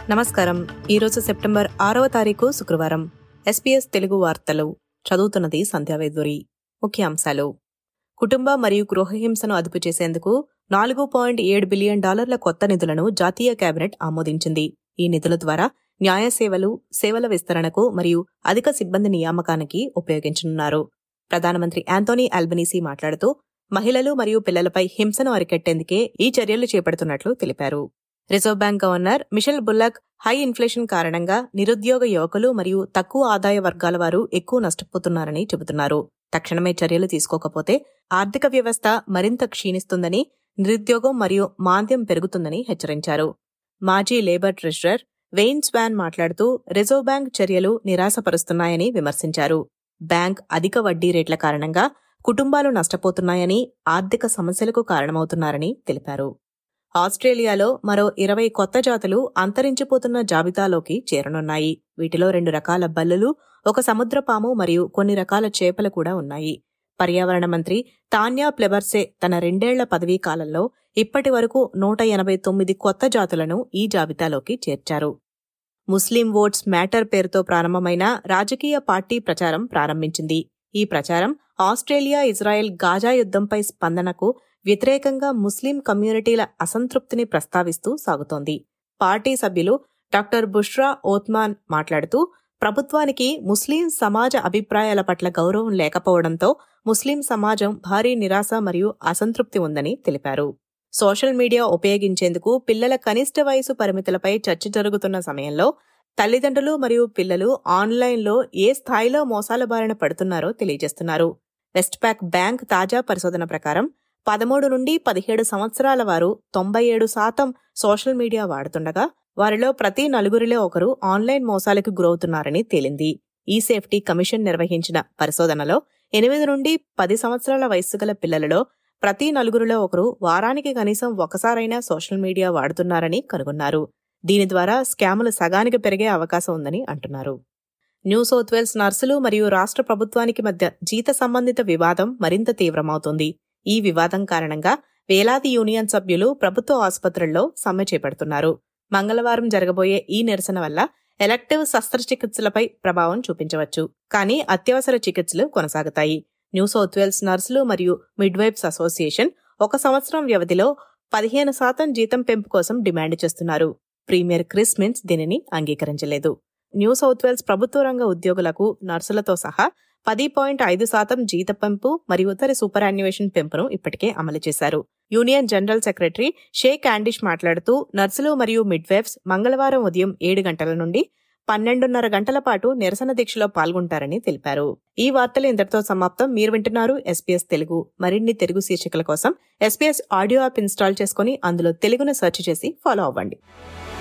నమస్కారం ఈరోజు సెప్టెంబర్ ఆరవ తారీఖు శుక్రవారం ఎస్పీఎస్ తెలుగు వార్తలు చదువుతున్నది సంధ్యావేదూరి ముఖ్యాంశాలు కుటుంబ మరియు గృహహింసను అదుపు చేసేందుకు నాలుగు పాయింట్ ఏడు బిలియన్ డాలర్ల కొత్త నిధులను జాతీయ కేబినెట్ ఆమోదించింది ఈ నిధుల ద్వారా న్యాయ సేవలు సేవల విస్తరణకు మరియు అధిక సిబ్బంది నియామకానికి ఉపయోగించనున్నారు ప్రధానమంత్రి యాంటోనీ ఆల్బనీసీ మాట్లాడుతూ మహిళలు మరియు పిల్లలపై హింసను అరికట్టేందుకే ఈ చర్యలు చేపడుతున్నట్లు తెలిపారు reserve bank governor Michele Bullock high inflation కారణంగా నిరుద్యోగ యువకులు మరియు తక్కువ ఆదాయ వర్గాల వారు ఎక్కువ నష్టపోతున్నారని చెబుతున్నారు తక్షణమే చర్యలు తీసుకోకపోతే ఆర్థిక వ్యవస్థ మరింత క్షీణిస్తుందని నిరుద్యోగం మరియు మాంద్యం పెరుగుతుందని హెచ్చరించారు మాజీ లేబర్ ట్రెజరర్ వెయిన్ స్వాన్ మాట్లాడుతూ రిజర్వ్ బ్యాంక్ చర్యలు నిరాశపరుస్తున్నాయని విమర్శించారు బ్యాంక్ అధిక వడ్డీ రేట్ల కారణంగా కుటుంబాలు నష్టపోతున్నాయని ఆర్థిక సమస్యలకు కారణమవుతున్నారని తెలిపారు ఆస్ట్రేలియాలో మరో ఇరవై కొత్త జాతులు అంతరించిపోతున్న జాబితాలోకి చేరనున్నాయి వీటిలో రెండు రకాల బల్లులు ఒక సముద్రపాము మరియు కొన్ని రకాల చేపలు కూడా ఉన్నాయి పర్యావరణ మంత్రి తాన్యా ప్లెబర్సే తన రెండేళ్ల పదవీ కాలంలో ఇప్పటి వరకు నూట ఎనభై తొమ్మిది కొత్త జాతులను ఈ జాబితాలోకి చేర్చారు ముస్లిం ఓట్స్ మ్యాటర్ పేరుతో ప్రారంభమైన రాజకీయ పార్టీ ప్రచారం ప్రారంభించింది ఈ ప్రచారం ఆస్ట్రేలియా ఇజ్రాయెల్ గాజా యుద్ధంపై స్పందనకు వ్యతిరేకంగా ముస్లిం కమ్యూనిటీల అసంతృప్తిని ప్రస్తావిస్తూ సాగుతోంది పార్టీ సభ్యులు డాక్టర్ బుష్రా ఓత్మాన్ మాట్లాడుతూ ప్రభుత్వానికి ముస్లిం సమాజ అభిప్రాయాల పట్ల గౌరవం లేకపోవడంతో ముస్లిం సమాజం భారీ నిరాశ మరియు అసంతృప్తి ఉందని తెలిపారు సోషల్ మీడియా ఉపయోగించేందుకు పిల్లల కనిష్ట వయసు పరిమితులపై చర్చ జరుగుతున్న సమయంలో తల్లిదండ్రులు మరియు పిల్లలు ఆన్లైన్లో ఏ స్థాయిలో మోసాల బారిన పడుతున్నారో తెలియజేస్తున్నారు వెస్ట్ ప్యాక్ బ్యాంక్ తాజా పరిశోధన ప్రకారం పదమూడు నుండి పదిహేడు సంవత్సరాల వారు తొంభై ఏడు శాతం సోషల్ మీడియా వాడుతుండగా వారిలో ప్రతి నలుగురిలో ఒకరు ఆన్లైన్ మోసాలకు గురవుతున్నారని తేలింది ఈ సేఫ్టీ కమిషన్ నిర్వహించిన పరిశోధనలో ఎనిమిది నుండి పది సంవత్సరాల వయస్సు గల పిల్లలలో ప్రతి నలుగురిలో ఒకరు వారానికి కనీసం ఒకసారైనా సోషల్ మీడియా వాడుతున్నారని కనుగొన్నారు దీని ద్వారా స్కాములు సగానికి పెరిగే అవకాశం ఉందని అంటున్నారు న్యూ సౌత్ వేల్స్ నర్సులు మరియు రాష్ట్ర ప్రభుత్వానికి మధ్య జీత సంబంధిత వివాదం మరింత తీవ్రమవుతోంది ఈ వివాదం కారణంగా వేలాది యూనియన్ సభ్యులు ప్రభుత్వ ఆసుపత్రుల్లో సమ్మె చేపడుతున్నారు మంగళవారం జరగబోయే ఈ నిరసన వల్ల ఎలక్టివ్ శస్త్రచికిత్సలపై ప్రభావం చూపించవచ్చు కానీ అత్యవసర చికిత్సలు కొనసాగుతాయి న్యూ సౌత్ వేల్స్ నర్సులు మరియు మిడ్వైఫ్స్ అసోసియేషన్ ఒక సంవత్సరం వ్యవధిలో పదిహేను శాతం జీతం పెంపు కోసం డిమాండ్ చేస్తున్నారు ప్రీమియర్ క్రిస్ మిన్స్ దీనిని అంగీకరించలేదు న్యూ సౌత్ వేల్స్ ప్రభుత్వ రంగ ఉద్యోగులకు నర్సులతో సహా పది పాయింట్ ఐదు శాతం జీత పెంపు మరియు ఇతర సూపర్ యాన్యువేషన్ పెంపును ఇప్పటికే అమలు చేశారు యూనియన్ జనరల్ సెక్రటరీ షేక్ ఆండిష్ మాట్లాడుతూ నర్సులు మరియు మిడ్వైఫ్స్ మంగళవారం ఉదయం ఏడు గంటల నుండి పన్నెండున్నర గంటల పాటు నిరసన దీక్షలో పాల్గొంటారని తెలిపారు ఈ వార్తలు ఇంతటితో సమాప్తం మీరు వింటున్నారు ఎస్పీఎస్ తెలుగు మరిన్ని తెలుగు శీర్షికల కోసం ఎస్పీఎస్ ఆడియో యాప్ ఇన్స్టాల్ చేసుకుని అందులో తెలుగును సెర్చ్ చేసి ఫాలో అవ్వండి